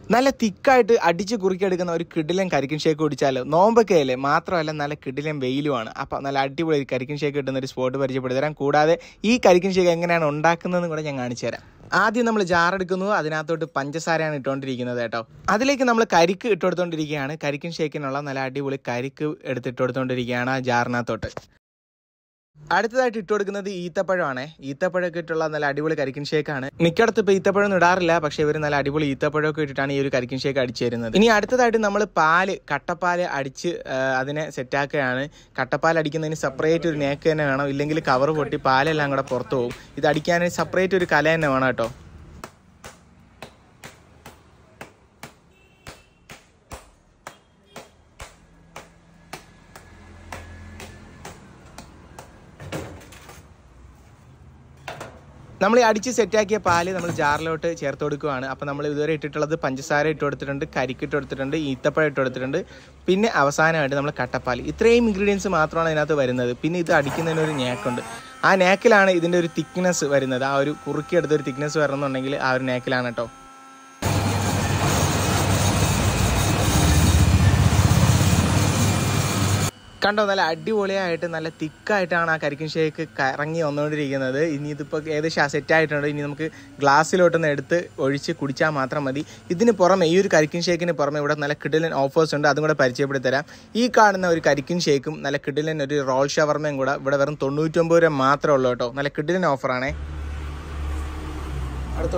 നല്ല തിക്കായിട്ട് അടിച്ച് കുറുക്കിയെടുക്കുന്ന ഒരു കിടിലൻ കരിക്കൻ ഷേക്ക് കുടിച്ചാലോ നോമ്പൊക്കെ അല്ലേ മാത്രമല്ല നല്ല കിടിലൻ വെയിലുമാണ് അപ്പം നല്ല അടിപൊളി ഒരു കരിക്കൻ ഷേക്ക് കിട്ടുന്ന ഒരു സ്പോട്ട് പരിചയപ്പെടുത്തി തരാം കൂടാതെ ഈ കരിക്കൻ ഷേക്ക് എങ്ങനെയാണ് ഉണ്ടാക്കുന്നതെന്ന് കൂടെ ഞാൻ കാണിച്ചു തരാം ആദ്യം നമ്മൾ ജാർ എടുക്കുന്നു അതിനകത്തോട്ട് പഞ്ചസാരയാണ് ഇട്ടുകൊണ്ടിരിക്കുന്നത് കേട്ടോ അതിലേക്ക് നമ്മൾ കരിക്ക് ഇട്ടുകൊടുത്തോണ്ടിരിക്കുകയാണ് കരിക്കൻ ഷേക്കിനുള്ള നല്ല അടിപൊളി കരിക്ക് എടുത്തിട്ട് കൊടുത്തോണ്ടിരിക്കുകയാണ് ആ ജാറിനകത്തോട്ട് അടുത്തതായിട്ട് ഇട്ട് കൊടുക്കുന്നത് ഈത്തപ്പഴമാണ് ഈത്തപ്പഴമൊക്കെ ഇട്ടുള്ള നല്ല അടിപൊളി കരിക്കൻ ഷേക്കാണ് മിക്കടത്ത് ഇപ്പോൾ ഈത്തപ്പഴം ഇടാറില്ല പക്ഷേ ഇവർ നല്ല അടിപൊളി ഈത്തപ്പഴമൊക്കെ ഇട്ടിട്ടാണ് ഈ ഒരു കരിക്കൻ ഷേക്ക് അടിച്ചു തരുന്നത് ഇനി അടുത്തതായിട്ട് നമ്മൾ പാല് കട്ടപ്പാല് അടിച്ച് ആ, അതിനെ സെറ്റാക്കുകയാണ് കട്ടപ്പാൽ അടിക്കുന്നതിന് സെപ്പറേറ്റ് ഒരു നേക്ക് തന്നെ വേണം ഇല്ലെങ്കിൽ കവർ പൊട്ടി പാലെല്ലാം കൂടെ പുറത്തു പോകും ഇത് അടിക്കാൻ സെപ്പറേറ്റ് ഒരു കല തന്നെ വേണം കേട്ടോ നമ്മൾ ഈ അടിച്ച് സെറ്റാക്കിയ പാല് നമ്മൾ ജാറിലോട്ട് ചേർത്ത് കൊടുക്കുകയാണ് അപ്പോൾ നമ്മൾ ഇതുവരെ ഇട്ടിട്ടുള്ളത് പഞ്ചസാര ഇട്ട് കൊടുത്തിട്ടുണ്ട് കരിക്ക് ഇട്ട് കൊടുത്തിട്ടുണ്ട് ഈത്തപ്പഴം ഇട്ട് കൊടുത്തിട്ടുണ്ട് പിന്നെ അവസാനമായിട്ട് നമ്മൾ കട്ടപ്പാൽ ഇത്രയും ഇൻഗ്രീഡിയൻസ് മാത്രമാണ് ഇതിനകത്ത് വരുന്നത് പിന്നെ ഇത് അടിക്കുന്നതിന് ഒരു നേക്കുണ്ട് ആ നേക്കിലാണ് ഇതിൻ്റെ ഒരു തിക്നെസ് വരുന്നത് ആ ഒരു കുറുക്കിയെടുത്ത ഒരു തിക്നെസ് വരണമെന്നുണ്ടെങ്കിൽ ആ ഒരു നേക്കിലാണ് കേട്ടോ കണ്ടോ നല്ല അടിപൊളിയായിട്ട് നല്ല തിക്കായിട്ടാണ് ആ കരിക്കൻ ഷേക്ക് കറങ്ങി വന്നുകൊണ്ടിരിക്കുന്നത് ഇനി ഇതിപ്പോൾ ഏകദേശം സെറ്റ് ആയിട്ടുണ്ട് ഇനി നമുക്ക് ഗ്ലാസ്സിലോട്ടൊന്ന് എടുത്ത് ഒഴിച്ച് കുടിച്ചാൽ മാത്രം മതി ഇതിന് പുറമെ ഈ ഒരു കരിക്കൻ ഷേക്കിന് പുറമെ ഇവിടെ നല്ല കിടിലൻ ഓഫേഴ്സ് ഉണ്ട് അതും കൂടെ പരിചയപ്പെടുത്തി തരാം ഈ കാണുന്ന ഒരു കരിക്കൻ ഷേക്കും നല്ല കിടിലൻ ഒരു റോൾ ഷവർമയും കൂടെ ഇവിടെ വെറും തൊണ്ണൂറ്റൊമ്പത് രൂപ മാത്രമേ ഉള്ളൂ കേട്ടോ നല്ല കിടിലൻ ഓഫറാണേ അടുത്ത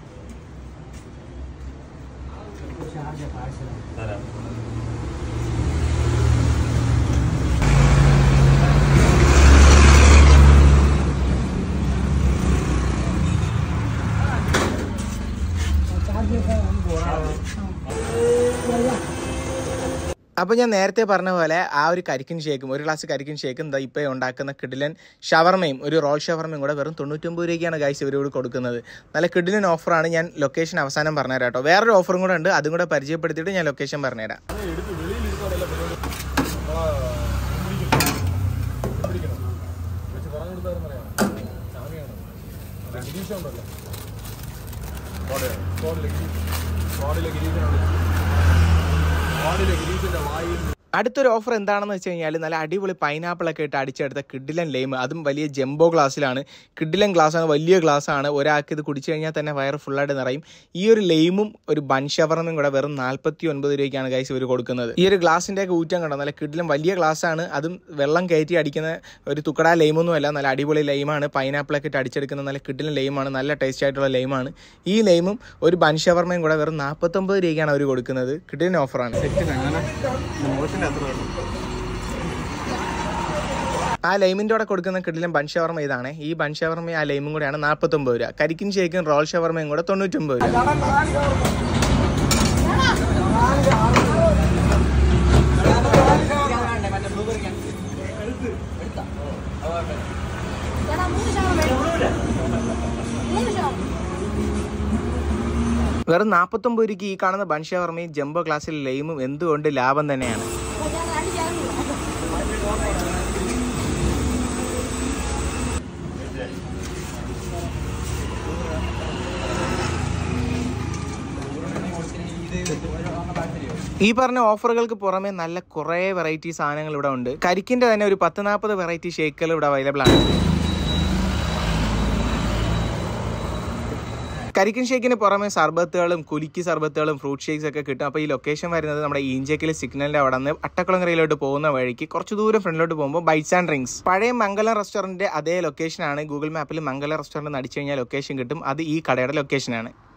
അപ്പോൾ ഞാൻ നേരത്തെ പറഞ്ഞ പോലെ ആ ഒരു കരിക്കൻ ഷേക്കും ഒരു ഗ്ലാസ് കരിക്കൻ ഷേക്കും എന്താ ഇപ്പോൾ ഉണ്ടാക്കുന്ന കിഡിലൻ ഷവർമയും ഒരു റോൾ ഷവർമയും കൂടെ വെറും തൊണ്ണൂറ്റൊമ്പത് രൂപയ്ക്കാണ് ഗൈസ് ഇവരോട് കൊടുക്കുന്നത് നല്ല കിഡിലൻ ഓഫറാണ് ഞാൻ ലൊക്കേഷൻ അവസാനം പറഞ്ഞുതരാം കേട്ടോ വേറൊരു ഓഫറും കൂടെ ഉണ്ട് അതും കൂടെ പരിചയപ്പെടുത്തിയിട്ട് ഞാൻ ലൊക്കേഷൻ പറഞ്ഞുതരാം അടുത്തൊരു ഓഫർ എന്താണെന്ന് വെച്ച് കഴിഞ്ഞാൽ നല്ല അടിപൊളി പൈനാപ്പിൾ ഒക്കെ ഇട്ട് അടിച്ചെടുത്ത കിഡിലൻ ലെയിം അതും വലിയ ജംബോ ഗ്ലാസ്സിലാണ് കിഡിലൻ ഗ്ലാസ്സാണ് വലിയ ഗ്ലാസ്സാണ് ഒരാൾക്ക് ഇത് കുടിച്ചു കഴിഞ്ഞാൽ തന്നെ വയറ് ഫുള്ളായിട്ട് നിറയും ഈ ഒരു ലെയിമും ഒരു ബൺഷവറിനും കൂടെ വെറും നാൽപ്പത്തി ഒൻപത് രൂപയ്ക്കാണ് ഗൈസ് ഇവർ കൊടുക്കുന്നത് ഈ ഒരു ഗ്ലാസിൻ്റെ ഒക്കെ ഊറ്റം കണ്ടോ നല്ല കിഡിലൻ വലിയ ഗ്ലാസ്സാണ് അതും വെള്ളം കയറ്റി അടിക്കുന്ന ഒരു തുക്കട ലൈമൊന്നും അല്ല നല്ല അടിപൊളി ലൈമാണ് പൈനാപ്പിളൊക്കെ ഇട്ട് അടിച്ചെടുക്കുന്ന നല്ല കിഡിലൻ ലൈമാണ് നല്ല ടേസ്റ്റ് ആയിട്ടുള്ള ലൈമാണ് ഈ ലൈമും ഒരു ബൺഷവർമയും കൂടെ വെറും നാൽപ്പത്തൊമ്പത് രൂപയ്ക്കാണ് അവർ കൊടുക്കുന്നത് കിഡിലൻ ഓഫറാണ് ആ ലൈമിൻ്റെ കൂടെ കൊടുക്കുന്ന കിടിലൻ ബൺ ഷവർമ ഇതാണ് ഈ ബൺ ഷവർമയും ആ ലൈമും കൂടെയാണ് നാൽപ്പത്തൊമ്പത് രൂപ കരിക്കിൻ ഷേക്കും റോൾ ഷവർമയും കൂടെ തൊണ്ണൂറ്റൊമ്പത് രൂപ വെറും നാൽപ്പത്തൊമ്പത് രൂപയ്ക്ക് ഈ കാണുന്ന ബൺ ഷവർമയും ജംബോ ക്ലാസ്സിൽ ലൈമും എന്തുകൊണ്ട് ലാഭം തന്നെയാണ് ഈ പറഞ്ഞ ഓഫറുകൾക്ക് പുറമെ നല്ല കുറേ വെറൈറ്റി സാധനങ്ങൾ ഇവിടെ ഉണ്ട് കരിക്കിന്റെ തന്നെ ഒരു പത്ത് നാൽപ്പത് വെറൈറ്റി ഷേക്കുകൾ ഇവിടെ അവൈലബിൾ ആണ് കരിക്കൻ ഷേക്കിന് പുറമെ സർബത്തുകളും കുലുക്കി സർബത്തുകളും ഫ്രൂട്ട് ഷേക്സ് ഒക്കെ കിട്ടും അപ്പോൾ ഈ ലൊക്കേഷൻ വരുന്നത് നമ്മുടെ ഈഞ്ചേക്കിലെ സിഗ്നലിന്റെ അവിടെ നിന്ന് അട്ടക്കുളങ്ങരയിലോട്ട് പോകുന്ന വഴിക്ക് കുറച്ച് ദൂരം ഫ്രണ്ടിലോട്ട് പോകുമ്പോൾ ബൈറ്റ്സ് ആൻഡ് ഡ്രിങ്ക്സ് പഴയ മംഗലം റെസ്റ്റോറന്റിന്റെ അതേ ലൊക്കേഷനാണ് ഗൂഗിൾ മാപ്പിൽ മംഗലം റെസ്റ്റോറന്റ് അടിച്ചു കഴിഞ്ഞാൽ ലൊക്കേഷൻ കിട്ടും അത് ഈ കടയുടെ ലൊക്കേഷനാണ്